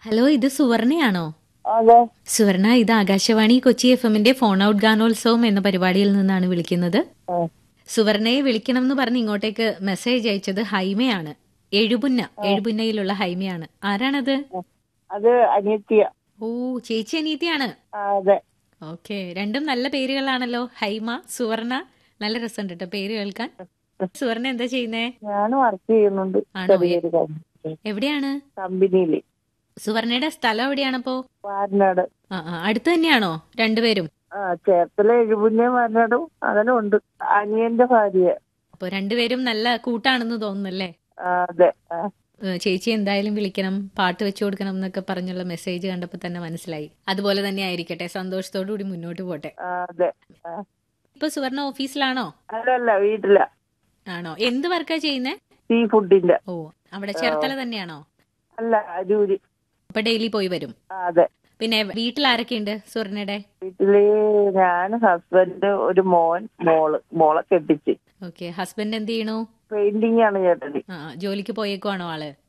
Hello ഇത് സുവർണയാണോ അതെ സുവർണ ഇത് ആകാശവാണി കൊച്ചി എഫ് എമ്മിന്റെ ഫോൺ ഔട്ട് ഗാനോത്സവം എന്ന പരിപാടിയിൽ നിന്നാണ് വിളിക്കുന്നത് ആ, സുവർണയെ വിളിക്കണം എന്ന് പറഞ്ഞ് ഇങ്ങോട്ടേക്ക് മെസ്സേജ് അയച്ചത് ഹൈമയാണ് എഴുപുന്ന എഴുപുന്നയിലുള്ള ഹൈമയാണ് ആരാണത് അത് അനിയത്തിയ ഓ ചേച്ചി അനീതിയാണ് ആ, അതെ ഓക്കെ രണ്ടും നല്ല പേരുകളാണല്ലോ ഹൈമ സുവർണ നല്ല രസമുണ്ട് കേട്ടോ പേര് കേൾക്കാൻ സുവർണ എന്താ ചെയ്യുന്നേ ഞാൻ വർക്ക് ചെയ്യുന്നുണ്ട് ആണോ? ചെറിയൊരു കമ്പനി- എവിടെയാണ് കമ്പനിയില് സുവർണയുടെ സ്ഥലം എവിടെയാണപ്പോ വാരനാട് ആ ആ, അടുത്ത് തന്നെയാണോ രണ്ടുപേരും ആ ചേർത്തല എഴുപുണ്യ വാരനാടും അങ്ങനെ ഉണ്ട് അനിയന്റെ ഭാര്യ അപ്പൊ രണ്ടുപേരും നല്ല കൂട്ടാണെന്ന് തോന്നുന്നല്ലേ ആ, അതെ ആ, ഏഹ് ചേച്ചി എന്തായാലും വിളിക്കണം പാട്ട് വെച്ചു കൊടുക്കണം എന്നൊക്കെ പറഞ്ഞുള്ള മെസ്സേജ് കണ്ടപ്പോൾ തന്നെ മനസ്സിലായി അതുപോലെ തന്നെ ആയിരിക്കട്ടെ സന്തോഷത്തോടു കൂടി മുന്നോട്ട് പോട്ടെ ആ, അതെ ആ. ഇപ്പൊ സുവർണ ഓഫീസിലാണോ അല്ലല്ല വീട്ടില ആണോ എന്ത് വർക്കാ ചെയ്യുന്നേ സീ ഫുഡിന്റെ ഓ അവിടെ ചേർത്തല തന്നെയാണോ അല്ല അരൂര് അപ്പൊ ഡെയിലി പോയി വരും ആ, അതെ പിന്നെ വീട്ടിൽ ആരൊക്കെയുണ്ട് സുവർണയുടെ വീട്ടില് ഞാൻ ഹസ്ബൻഡ് ഒരു മോൻ മോള് മോളെ കെട്ടിച്ച് ഓക്കെ ഹസ്ബൻഡ് എന്ത് ചെയ്യണു പെയിന്റിംഗ് ആണ് ചേട്ടന് ആ ജോലിക്ക് പോയേക്കുവാണോ ആള്